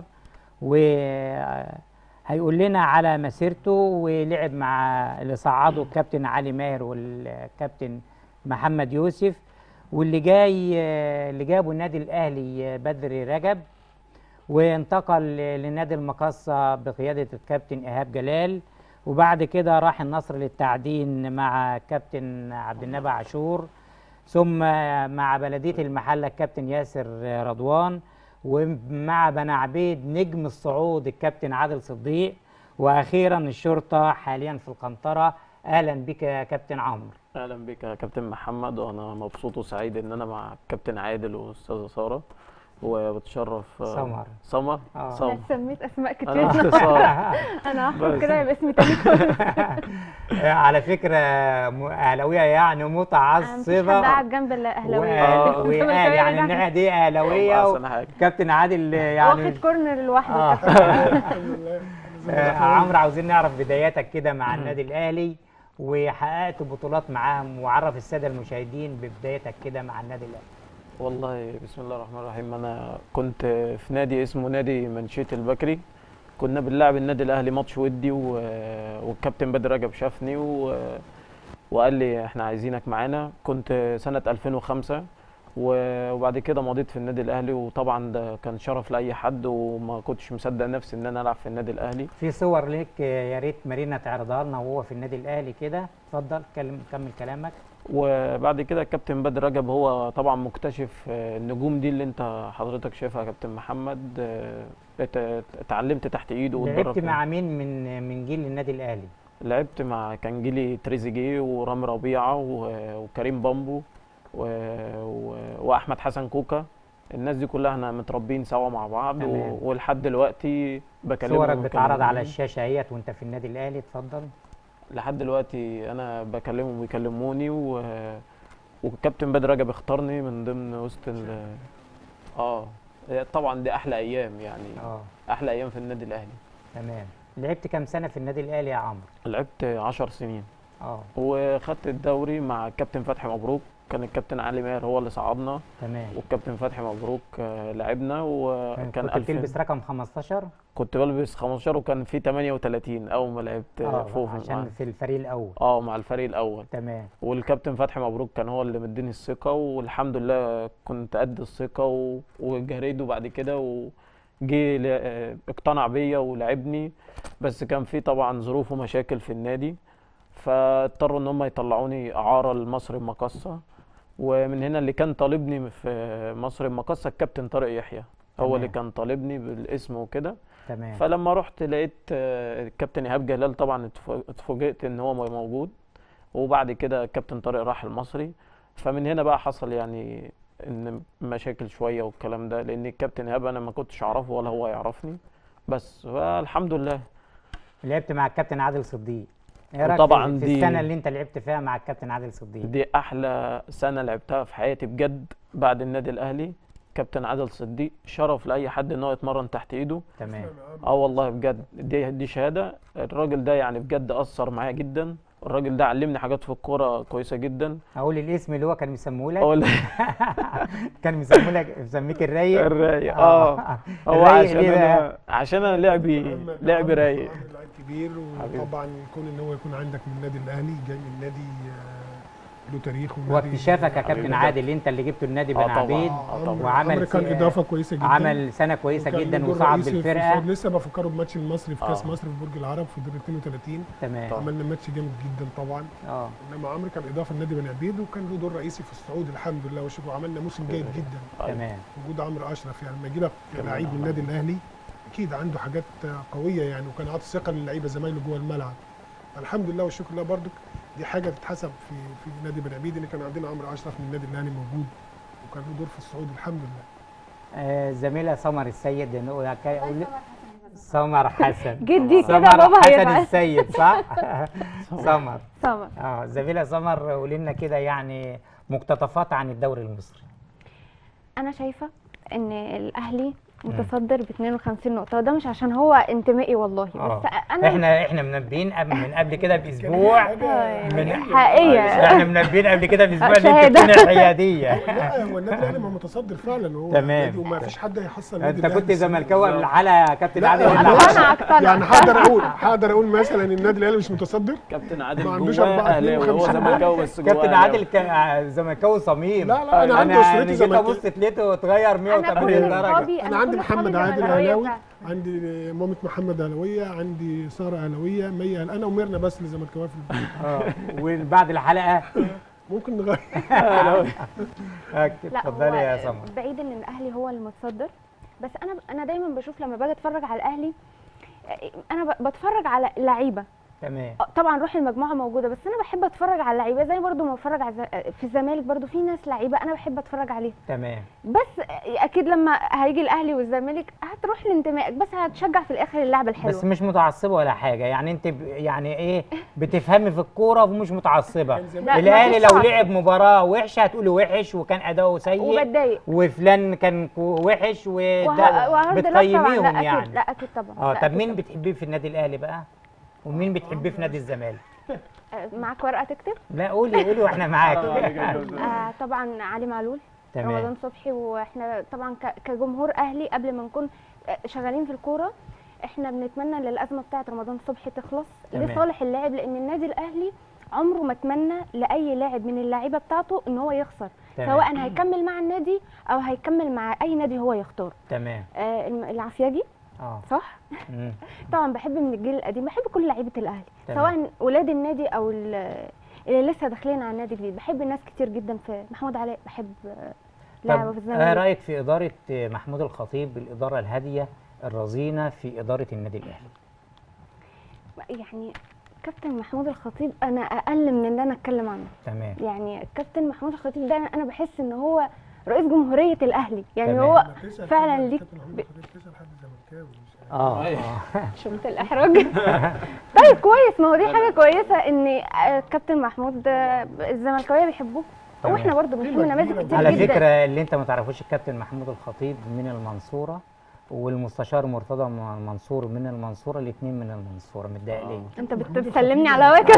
Speaker 1: وهيقول لنا على مسيرته ولعب مع اللي صعده الكابتن علي ماهر والكابتن محمد يوسف واللي جاي اللي جابه النادي الاهلي بدر رجب وانتقل لنادي المقصة بقيادة الكابتن إيهاب جلال وبعد كده راح النصر للتعدين مع كابتن عبد النبي عاشور ثم مع بلدية المحلة الكابتن ياسر رضوان ومع بني عبيد نجم الصعود الكابتن عادل صديق وأخيرا الشرطة حاليا في القنطرة أهلا بك يا كابتن عمرو
Speaker 6: اهلا بك يا كابتن محمد وانا مبسوط وسعيد ان انا مع كابتن عادل واستاذه ساره وبتشرف آه،
Speaker 1: سمر.
Speaker 6: سمر
Speaker 1: آه.
Speaker 6: سمر
Speaker 3: أنا سميت اسماء كتير
Speaker 6: انا اختصار
Speaker 3: انا هحفظ
Speaker 6: بس.
Speaker 3: كده يبقى اسمي تاني خالص
Speaker 1: على فكرة م- أهلاوية يعني
Speaker 3: مفيش حد
Speaker 1: متعصبة
Speaker 3: قاعد جنب الاهلاويه
Speaker 1: وقال
Speaker 3: كنت
Speaker 1: وقال
Speaker 3: زملكاوية
Speaker 1: يعني
Speaker 3: رجعت.
Speaker 1: الناحية دي أهلاوية
Speaker 6: احسن حاجه
Speaker 1: وكابتن عادل يعني
Speaker 3: واخد كورنر لوحده
Speaker 1: آه.
Speaker 3: كابتن.
Speaker 2: الحمد لله
Speaker 1: آه، عمرو عاوزين نعرف بداياتك كده مع النادي الأهلي وحققت بطولات معاهم وعرف السادة المشاهدين ببدايتك كده مع النادي الأهلي
Speaker 6: والله بسم الله الرحمن الرحيم انا كنت في نادي اسمه نادي منشيه البكري كنا بنلعب النادي الاهلي ماتش ودي و... والكابتن بدر رجب شافني و... وقال لي احنا عايزينك معانا كنت سنه 2005 و- وبعد كده مضيت في النادي الاهلي وطبعا ده كان شرف لاي حد وما كنتش مصدق نفسي ان انا العب في النادي الاهلي
Speaker 1: في صور ليك آه، يا ريت مارينا تعرضها لنا وهو في النادي الأهلي كده اتفضل كلم كمل كلامك
Speaker 6: وبعد كده الكابتن بدر رجب هو طبعا مكتشف آه، النجوم دي اللي انت حضرتك شايفها يا كابتن محمد آه، ات- اتعلمت تحت ايده
Speaker 1: لعبت
Speaker 6: واتدربت
Speaker 1: مع مين من من جيل النادي الأهلي
Speaker 6: لعبت مع كان جيلي تريزيجيه ورامي ربيعه و- وكريم بامبو و- و- واحمد حسن كوكا الناس دي كلها احنا متربيين سوا مع بعض
Speaker 1: تمام.
Speaker 6: و- ولحد دلوقتي بكلمهم
Speaker 1: صورك بتعرض على
Speaker 6: وبيكلموني.
Speaker 1: الشاشة اهيت وانت في النادي الأهلي اتفضل
Speaker 6: لحد دلوقتي انا بكلمهم ويكلموني و... والكابتن بدر رجب اختارني من ضمن وسط ال اه طبعا دي احلى ايام يعني
Speaker 1: اه
Speaker 6: احلى ايام في النادي الاهلي
Speaker 1: تمام لعبت كام سنة في النادي الأهلي يا عمرو
Speaker 6: لعبت 10 سنين
Speaker 1: اه
Speaker 6: وخدت الدوري مع الكابتن فتحي مبروك كان الكابتن علي ماهر هو اللي صعدنا
Speaker 1: تمام
Speaker 6: والكابتن فتحي مبروك آه، لعبنا وكان
Speaker 1: كنت
Speaker 6: 2000
Speaker 1: بتلبس رقم 15
Speaker 6: كنت بلبس 15 وكان في 38 اول ما لعبت
Speaker 1: اه
Speaker 6: فوق مع-
Speaker 1: عشان في الفريق الأول
Speaker 6: اه مع الفريق الاول
Speaker 1: تمام
Speaker 6: والكابتن فتحي مبروك كان هو اللي مديني الثقة والحمد لله كنت قد الثقة و- وجريده بعد كده وجي ل- آه، اقتنع بيا ولعبني بس كان في طبعا ظروف ومشاكل في النادي فاضطروا ان هم يطلعوني اعارة لمصر المقصة ومن هنا اللي كان طالبني في مصر المقصة الكابتن طارق يحيى هو اللي
Speaker 1: تمام.
Speaker 6: كان طالبني بالاسم وكده
Speaker 1: تمام
Speaker 6: فلما رحت لقيت آه، الكابتن ايهاب جلال طبعا اتف- اتفوجئت ان هو موجود وبعد كده الكابتن طارق راح المصري فمن هنا بقى حصل يعني ان مشاكل شويه والكلام ده لان الكابتن ايهاب انا ما كنتش اعرفه ولا هو يعرفني بس فالحمد لله
Speaker 1: لعبت مع الكابتن عادل صديق ايه رايك
Speaker 6: وطبعاً
Speaker 1: في- في
Speaker 6: دي-
Speaker 1: السنة اللي انت لعبت فيها مع الكابتن عادل صديق
Speaker 6: دي احلى سنه لعبتها في حياتي بجد بعد النادي الاهلي كابتن عادل صديق شرف لاي حد ان هو يتمرن تحت ايده
Speaker 1: تمام
Speaker 6: اه والله بجد دي دي شهاده الراجل ده يعني بجد اثر معايا جدا الراجل ده علمني حاجات في الكوره كويسه جدا
Speaker 1: اقول الاسم اللي هو كان مسميه لك
Speaker 6: اقول
Speaker 1: كان مسميه لك مسميك الرايق
Speaker 6: الرايق اه هو
Speaker 1: الرايق
Speaker 6: عشان
Speaker 1: ليه بقى؟
Speaker 6: انا عشان انا لعبي
Speaker 2: أما
Speaker 6: لعبي
Speaker 2: عمرو-
Speaker 6: رايق
Speaker 2: عمرو لعيب كبير
Speaker 6: حبيبي.
Speaker 2: وطبعا كون ان هو يكون عندك من النادي الاهلي جاي من نادي آه، له تاريخ ونادي-
Speaker 1: واكتشافك يا كابتن
Speaker 6: حبيبي.
Speaker 1: عادل انت اللي جبته النادي
Speaker 6: آه
Speaker 1: بني
Speaker 6: طبعاً.
Speaker 1: عبيد
Speaker 2: آه،
Speaker 6: طبعاً.
Speaker 2: عمرو-
Speaker 1: وعمل
Speaker 2: عمرو كان
Speaker 1: في-
Speaker 2: اضافه كويسه جدا
Speaker 1: عمل سنة كويسة
Speaker 2: وكان
Speaker 1: جدا
Speaker 2: له دور
Speaker 1: وصعد
Speaker 2: رئيسي في
Speaker 1: بالفرقة
Speaker 2: الصعود. لسه بفكره بماتش المصري في كاس
Speaker 6: آه.
Speaker 2: مصر في برج العرب في دور 32
Speaker 1: تمام
Speaker 2: عملنا ماتش جامد جدا طبعا
Speaker 1: اه
Speaker 2: انما عمرو كان اضافه لنادي بني عبيد وكان له دور رئيسي في الصعود الحمد لله وشكرا وعملنا موسم جيد جدا
Speaker 1: تمام
Speaker 2: وجود عمرو اشرف يعني لما يجي لك
Speaker 6: كمان
Speaker 2: لعيب من
Speaker 6: عمل.
Speaker 2: النادي الاهلي اكيد عنده حاجات قويه يعني وكان عاطي ثقه للعيبه زمايله جوه الملعب الحمد لله والشكر لله برضك دي حاجه تتحسب في في نادي بني عبيد ان كان عندنا عمرو اشرف من النادي الاهلي موجود وكان له دور في الصعود الحمد لله
Speaker 1: آه، زميلة سمر السيد نقول أقول- سمر حسن
Speaker 3: جدي كده
Speaker 1: سمر
Speaker 3: بابا
Speaker 1: حسن
Speaker 3: هيبقى
Speaker 1: السيد صح؟ سمر
Speaker 3: سمر
Speaker 1: اه زميلة سمر قولي لنا كده يعني مقتطفات عن الدوري المصري
Speaker 3: انا شايفه ان الاهلي متصدر ب 52 نقطه وده مش عشان هو انتمائي والله
Speaker 1: آه.
Speaker 3: بس انا
Speaker 1: احنا احنا منبهين قبل من قبل كده باسبوع
Speaker 3: آه،
Speaker 1: من
Speaker 3: يعني حقيقيه
Speaker 1: احنا منبهين قبل كده باسبوع ان انت
Speaker 3: شهادة.
Speaker 1: فينا الحياديه
Speaker 2: لا هو النادي الاهلي ما متصدر فعلا هو
Speaker 1: تمام.
Speaker 2: نادي وما فيش حد هيحصل النادي
Speaker 1: انت
Speaker 2: الأهلي
Speaker 1: كنت
Speaker 2: السنة دي.
Speaker 1: زملكاوي قبل الحلقه يا كابتن
Speaker 2: لا،
Speaker 1: عادل
Speaker 2: لا،
Speaker 1: ولا
Speaker 2: لا.
Speaker 1: عكس؟
Speaker 3: اقتنع اقتنع
Speaker 2: يعني هقدر اقول هقدر اقول مثلا النادي الاهلي مش متصدر
Speaker 6: كابتن عادل
Speaker 2: ما عندوش
Speaker 6: جواه
Speaker 2: أربعة، اتنين
Speaker 6: اهلاوي هو
Speaker 2: وخمسة.
Speaker 6: زملكاوي بس جواه
Speaker 1: كابتن
Speaker 6: أهلاوي.
Speaker 1: عادل كان زملكاوي صميم
Speaker 2: لا لا انا عندي
Speaker 1: انا
Speaker 2: اسرتي
Speaker 1: جيت ابص
Speaker 2: زملكاوي
Speaker 1: لقيته اتغير
Speaker 3: انا
Speaker 1: 180
Speaker 3: كل
Speaker 1: درجه
Speaker 3: اصحابي
Speaker 2: انا عندي
Speaker 3: كل أصحابي
Speaker 2: محمد عادل
Speaker 3: زملكاوية
Speaker 2: اهلاوي
Speaker 3: فعلا.
Speaker 2: عندي مامة محمد اهلاويه عندي ساره اهلاويه مية انا وميرنا بس اللي زملكاويه في البيت
Speaker 1: اه وبعد الحلقه
Speaker 2: ممكن نغير
Speaker 3: لا
Speaker 1: اتفضلي يا
Speaker 3: هو
Speaker 1: سمر
Speaker 3: بعيد ان الاهلي هو المتصدر بس انا انا دايما بشوف لما باجي اتفرج على الاهلي انا ب- بتفرج على لعيبه
Speaker 1: تمام
Speaker 3: آه، طبعا روح المجموعه موجوده بس انا بحب اتفرج على اللعيبه زي برضو ما بتفرج على الز- في الزمالك برضو في ناس لعيبه انا بحب اتفرج عليهم
Speaker 1: تمام
Speaker 3: بس اكيد لما هيجي الاهلي والزمالك هتروح لانتمائك بس هتشجع في الاخر اللعبه الحلوه
Speaker 1: بس مش متعصبه ولا حاجه يعني انت ب- يعني ايه بتفهمي في الكوره ومش متعصبه
Speaker 3: لا،
Speaker 1: الاهلي
Speaker 3: مفيش
Speaker 1: لو
Speaker 3: تعصب.
Speaker 1: لعب مباراه وحشه هتقولي وحش وكان اداؤه سيء
Speaker 3: وبتضايق
Speaker 1: وفلان كان كو- وحش
Speaker 3: وه-
Speaker 1: وده
Speaker 3: وهارد لك طبعا
Speaker 1: بتقيميهم
Speaker 3: لا اكيد
Speaker 1: يعني
Speaker 3: لا اكيد طبعا
Speaker 1: اه
Speaker 3: لا
Speaker 1: طب
Speaker 3: أكيد
Speaker 1: مين
Speaker 3: طبعاً.
Speaker 1: بتحبيه في النادي الاهلي بقى ومين بتحبيه في نادي الزمالك
Speaker 3: آه، معاك ورقه تكتب
Speaker 1: لا قولي قولي واحنا معاك
Speaker 3: آه طبعا علي معلول
Speaker 1: تمام
Speaker 3: رمضان صبحي واحنا طبعا ك- كجمهور اهلي قبل ما نكون آه، شغالين في الكوره احنا بنتمنى ان الازمه بتاعه رمضان صبحي تخلص
Speaker 1: تمام.
Speaker 3: لصالح اللاعب لان النادي الاهلي عمره ما اتمنى لاي لاعب من اللعيبه بتاعته ان هو يخسر
Speaker 1: تمام.
Speaker 3: سواء هيكمل مع النادي او هيكمل مع اي نادي هو يختاره
Speaker 1: تمام
Speaker 3: آه الم- العفياجي
Speaker 1: اه
Speaker 3: صح
Speaker 1: مم.
Speaker 3: طبعا بحب من الجيل القديم بحب كل لعيبه الاهلي
Speaker 1: تمام.
Speaker 3: سواء ولاد النادي او ال- اللي لسه داخلين على النادي الجديد بحب ناس كتير جدا في محمود علاء بحب آه، لاعب في
Speaker 1: طب ايه
Speaker 3: الزمالك
Speaker 1: رايك في اداره محمود الخطيب الاداره الهاديه الرزينه في اداره النادي الاهلي
Speaker 3: يعني كابتن محمود الخطيب انا اقل من ان انا اتكلم عنه
Speaker 1: تمام
Speaker 3: يعني كابتن محمود الخطيب ده انا بحس ان هو رئيس جمهوريه الاهلي يعني
Speaker 1: تمام.
Speaker 3: هو
Speaker 2: لما تسأل
Speaker 3: فعلا
Speaker 2: كده
Speaker 3: ليك
Speaker 2: كابتن محمود الخطيب تسأل حد زملكاوي مش عارف.
Speaker 1: اه
Speaker 6: أيوة.
Speaker 1: آه.
Speaker 3: شفت الاحراج طيب كويس ما هو دي حاجه كويسه ان آه، كابتن محمود آه، الزملكاويه بيحبوه
Speaker 1: تمام.
Speaker 3: واحنا برضه بنحب
Speaker 2: قيمة
Speaker 3: نماذج
Speaker 2: كبيرة
Speaker 3: كتير
Speaker 1: على
Speaker 3: جدا
Speaker 1: فكره اللي انت ما تعرفوش الكابتن محمود الخطيب من المنصوره والمستشار مرتضى منصور من المنصوره الاثنين من المنصوره من الدقهليه
Speaker 3: انت بتسلمني على وكده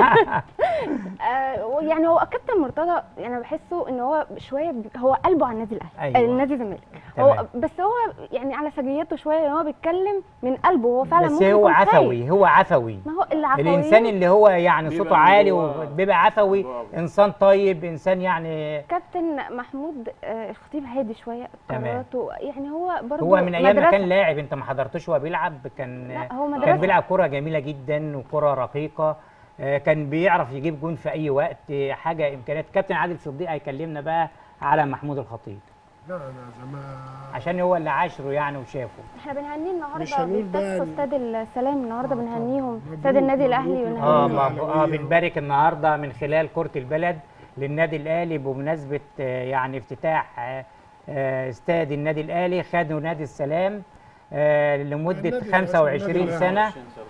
Speaker 3: آه، يعني هو كابتن مرتضى يعني بحسه ان هو شويه ب- هو قلبه على النادي الاهلي
Speaker 1: أيوة.
Speaker 3: النادي الزمالك
Speaker 1: تمام.
Speaker 3: هو بس هو يعني على سجيته شويه ان هو بيتكلم من قلبه هو فعلا
Speaker 1: بس
Speaker 3: ممكن
Speaker 1: هو
Speaker 3: يكون خايف.
Speaker 1: عفوي هو عفوي
Speaker 3: ما هو العفويين
Speaker 1: الانسان اللي هو يعني
Speaker 6: بيبقى
Speaker 1: صوته
Speaker 6: من
Speaker 1: عالي
Speaker 6: جواه.
Speaker 1: وبيبقى عفوي
Speaker 6: برافو.
Speaker 1: انسان طيب انسان يعني
Speaker 3: كابتن محمود آه، الخطيب هادي شويه
Speaker 1: تمام.
Speaker 3: قراراته يعني هو برضه
Speaker 1: هو من ايام ما
Speaker 3: مدرسة.
Speaker 1: كان لاعب انت ما حضرتوش وهو بيلعب كان
Speaker 3: لا هو
Speaker 1: كان
Speaker 3: مدرسه
Speaker 1: بيلعب كرة جميلة جدا وكرة رقيقة آه، كان بيعرف يجيب جون في أي وقت آه، حاجة إمكانيات كابتن عادل صديق هيكلمنا بقى على محمود الخطيب
Speaker 2: لا انا زمان
Speaker 1: عشان هو اللي عاشره يعني وشافه
Speaker 3: احنا بنهنيه النهارده
Speaker 2: مش هنقول
Speaker 3: بالذات
Speaker 2: بقى
Speaker 3: في
Speaker 2: إن-
Speaker 3: استاد السلام النهارده
Speaker 2: آه،
Speaker 3: بنهنيهم
Speaker 2: طبعاً.
Speaker 3: استاد
Speaker 2: مبروك،
Speaker 3: النادي الاهلي
Speaker 2: مبروك
Speaker 3: ونهنيهم
Speaker 1: اه
Speaker 2: الأهلي
Speaker 1: ما- اه
Speaker 2: الأهلاوية.
Speaker 1: بنبارك النهارده من خلال كرة البلد للنادي الأهلي بمناسبة آه، يعني افتتاح آه، آه، استاد النادي الأهلي خدوا نادي السلام آه، لمدة
Speaker 2: النادي الأهلي
Speaker 1: 25
Speaker 2: اسمه
Speaker 1: سنة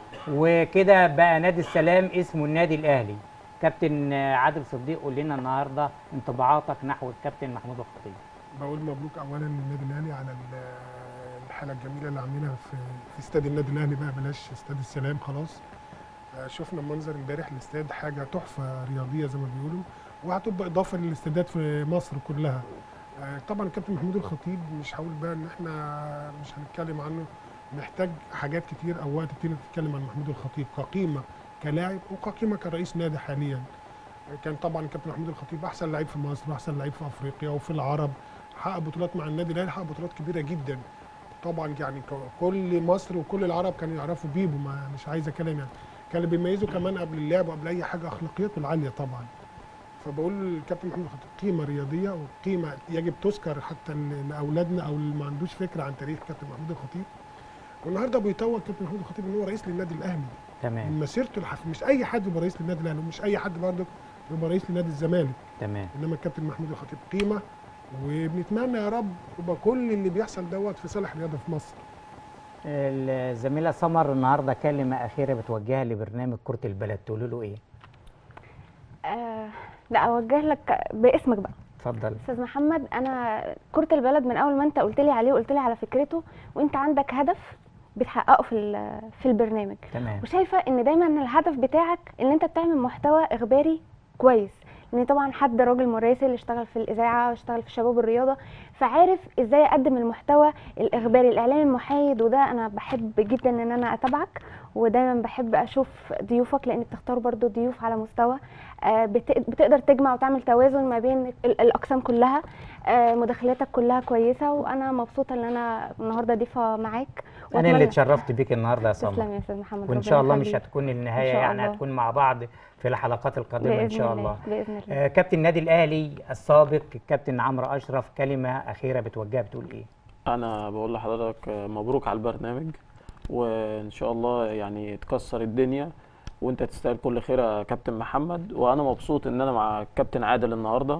Speaker 1: وكده بقى نادي السلام اسمه النادي الاهلي كابتن آه، عادل صديق قول لنا النهارده انطباعاتك نحو الكابتن محمود الخطيب
Speaker 2: بقول مبروك اولا للنادي الاهلي على ال- الحاله الجميله اللي عاملينها في في استاد النادي الاهلي بقى بلاش استاد السلام خلاص آه، شفنا منظر امبارح الاستاد حاجه تحفه رياضيه زي ما بيقولوا وهتبقى اضافه للاستادات في مصر كلها آه، طبعا الكابتن محمود الخطيب مش هقول بقى ان احنا مش هنتكلم عنه محتاج حاجات كتير او وقت كتير تتكلم عن محمود الخطيب كقيمه كلاعب وكقيمه كرئيس نادي حاليا كان طبعا كابتن محمود الخطيب احسن لعيب في مصر واحسن لعيب في افريقيا وفي العرب حقق بطولات مع النادي الاهلي حقق بطولات كبيره جدا طبعا يعني ك- كل مصر وكل العرب كانوا يعرفوا بيبو ما مش عايز اتكلم يعني كان اللي بيميزه كمان قبل اللعب وقبل اي حاجه اخلاقياته العاليه طبعا فبقول الكابتن محمود الخطيب قيمه رياضيه وقيمه يجب تذكر حتى ل- لاولادنا او اللي ما عندوش فكره عن تاريخ كابتن محمود الخطيب والنهارده بيطور كابتن محمود الخطيب ان هو رئيس للنادي الاهلي من
Speaker 1: تمام
Speaker 2: مسيرته الحف... مش اي حد يبقى رئيس للنادي الاهلي ومش اي حد برضه يبقى رئيس لنادي الزمالك
Speaker 1: تمام
Speaker 2: انما الكابتن محمود الخطيب قيمه وبنتمنى يا رب يبقى كل اللي بيحصل دوت في صالح الرياضه في مصر
Speaker 1: الزميله سمر النهارده كلمه اخيره بتوجهها لبرنامج كره البلد تقول له ايه
Speaker 3: آه لا اوجه لك باسمك بقى
Speaker 1: اتفضل
Speaker 3: استاذ محمد انا كرة البلد من اول ما انت قلت لي عليه وقلت لي على فكرته وانت عندك هدف بتحققه في ال- في البرنامج
Speaker 1: تمام
Speaker 3: وشايفه ان دايما الهدف بتاعك ان انت بتعمل محتوى اخباري كويس لان طبعا حد راجل مراسل اشتغل في الاذاعه واشتغل في شباب الرياضه فعارف ازاي اقدم المحتوى الاخباري الاعلام المحايد وده انا بحب جدا ان انا اتابعك ودايما بحب اشوف ضيوفك لان بتختار برضو ضيوف على مستوى آه، بت- بتقدر تجمع وتعمل توازن ما بين ال- الاقسام كلها آه، مداخلاتك كلها كويسه وانا مبسوطه ان انا النهارده ضيفه معاك
Speaker 1: انا اللي
Speaker 3: وأتمنى-
Speaker 1: اتشرفت بيك النهارده يا
Speaker 3: تسلم
Speaker 1: سمر
Speaker 3: يا استاذ محمد
Speaker 1: وان
Speaker 3: ربنا
Speaker 1: شاء الله مش
Speaker 3: يخليك.
Speaker 1: هتكون النهايه
Speaker 3: إن شاء
Speaker 1: يعني
Speaker 3: الله.
Speaker 1: هتكون مع بعض في الحلقات القادمه ان
Speaker 3: بإذن
Speaker 1: شاء
Speaker 3: الله،
Speaker 1: الله
Speaker 3: باذن الله
Speaker 1: آه، كابتن النادي الاهلي السابق الكابتن عمرو اشرف كلمه اخيره بتوجهها بتقول ايه
Speaker 6: انا بقول لحضرتك مبروك على البرنامج وان شاء الله يعني تكسر الدنيا وانت تستاهل كل خير يا كابتن محمد وانا مبسوط ان انا مع الكابتن عادل النهارده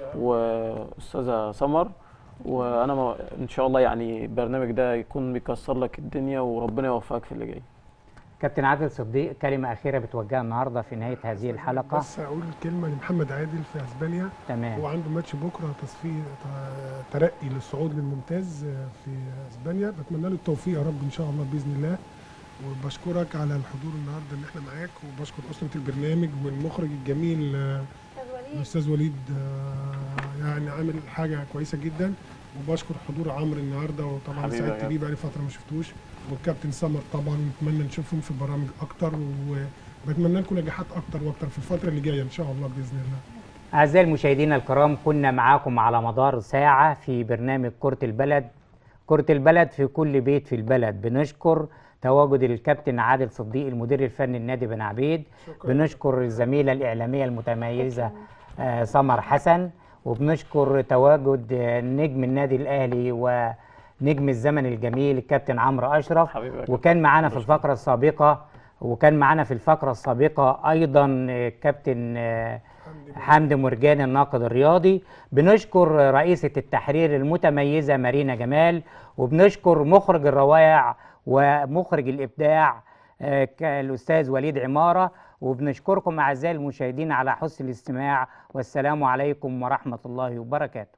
Speaker 6: واستاذه سمر وانا م- ان شاء الله يعني البرنامج ده يكون بيكسر لك الدنيا وربنا يوفقك في اللي جاي
Speaker 1: كابتن عادل صديق كلمه اخيره بتوجهها النهارده في نهايه هذه الحلقه
Speaker 2: بس اقول كلمه لمحمد عادل في اسبانيا
Speaker 1: تمام
Speaker 2: هو عنده ماتش بكره تصفيه ت- ترقي للصعود للممتاز في اسبانيا بتمنى له التوفيق يا رب ان شاء الله باذن الله وبشكرك على الحضور النهارده ان احنا معاك وبشكر اسره البرنامج والمخرج الجميل آه، الاستاذ وليد آه، يعني عامل حاجه كويسه جدا وبشكر حضور عمرو النهارده وطبعا
Speaker 6: حبيبي يا
Speaker 2: سعدت
Speaker 6: كابتن.
Speaker 2: بيه بقالي فتره ما شفتوش والكابتن سمر طبعا ونتمنى نشوفهم في برامج اكتر وبتمنى لكم نجاحات اكتر واكتر في الفتره اللي جايه ان شاء الله باذن الله
Speaker 1: أعزائي المشاهدين الكرام كنا معاكم على مدار ساعة في برنامج كرة البلد كرة البلد في كل بيت في البلد بنشكر تواجد الكابتن عادل صديق المدير الفني النادي بن عبيد بنشكر الزميلة الإعلامية المتميزة آه، سمر حسن وبنشكر تواجد آه، نجم النادي الأهلي ونجم الزمن الجميل الكابتن عمرو أشرف
Speaker 6: حبيبي يا كابتن.
Speaker 1: وكان معانا في الفقرة السابقة وكان معانا في الفقرة السابقة أيضا آه، كابتن آه، حمدي مرجان الناقد الرياضي بنشكر رئيسة التحرير المتميزة مارينا جمال وبنشكر مخرج الروائع ومخرج الإبداع آه، ك- الأستاذ وليد عمارة وبنشكركم أعزائي المشاهدين على حسن الاستماع والسلام عليكم ورحمة الله وبركاته